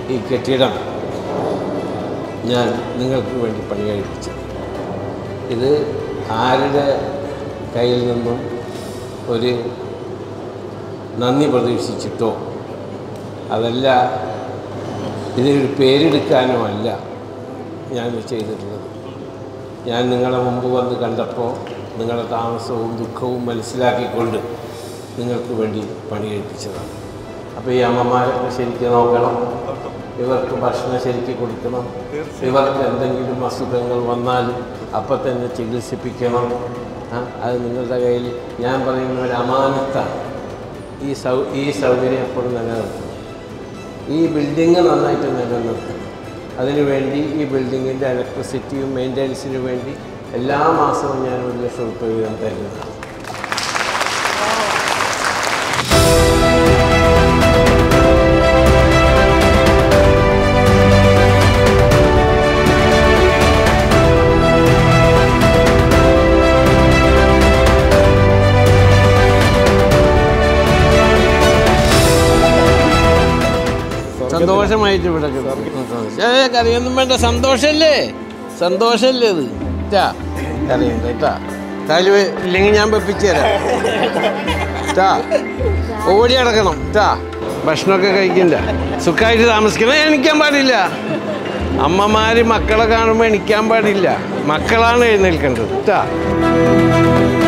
ഈ കെട്ടിടം ഞാൻ നിങ്ങൾക്ക് വേണ്ടി പണി കഴിപ്പിച്ചത് ഇത് ആരുടെ കയ്യിൽ നിന്നും ഒരു നന്ദി പ്രതീക്ഷിച്ചിട്ടോ അതല്ല ഇതിനൊരു പേരെടുക്കാനോ അല്ല ഞാൻ ചെയ്തിട്ടുള്ളത് ഞാൻ നിങ്ങളെ മുമ്പ് വന്ന് കണ്ടപ്പോൾ നിങ്ങളുടെ താമസവും ദുഃഖവും മനസ്സിലാക്കിക്കൊണ്ട് നിങ്ങൾക്ക് വേണ്ടി പണി കഴിപ്പിച്ചതാണ് അപ്പോൾ ഈ അമ്മമാരൊക്കെ ശരിക്കും നോക്കണം ഇവർക്ക് ഭക്ഷണം ശരിക്കും കൊടുക്കണം ഇവർക്ക് എന്തെങ്കിലും അസുഖങ്ങൾ വന്നാൽ അപ്പം തന്നെ ചികിത്സിപ്പിക്കണം ആ, അത് നിങ്ങളുടെ കയ്യിൽ ഞാൻ പറയുന്ന ഒരു അമാനത്താണ് ഈ സൗ ഈ സൗകര്യം എപ്പോഴും നിലനിർത്തണം ഈ ബിൽഡിങ് നന്നായിട്ട് നിലനിർത്തണം അതിനുവേണ്ടി ഈ ബിൽഡിങ്ങിൻ്റെ ഇലക്ട്രിസിറ്റിയും മെയിൻ്റനൻസിന് വേണ്ടി എല്ലാ മാസവും ഞാൻ ഒരു ലക്ഷം രൂപ വീതം തരുന്നതാണ് സന്തോഷമായിട്ട് ഇവിടെ കിടക്കും. ഏ കറിയൊന്നും വേണ്ട സന്തോഷല്ലേ സന്തോഷല്ലേ ഇത് ട്ടാ കറിയുണ്ട് കേട്ടാ കാല് വേ- ഇല്ലെങ്കിൽ ഞാൻ വെപ്പിച്ചു തരാം ട്ടാ ഓടി അടക്കണം ട്ടാ ഭക്ഷണമൊക്കെ കഴിക്കണ്ട സുഖമായിട്ട് താമസിക്കണം എണിക്കാൻ പാടില്ല അമ്മമാര് മക്കളെ കാണുമ്പോൾ എണിക്കാൻ പാടില്ല മക്കളാണ് എഴുന്നേൽക്കേണ്ടത് ട്ടാ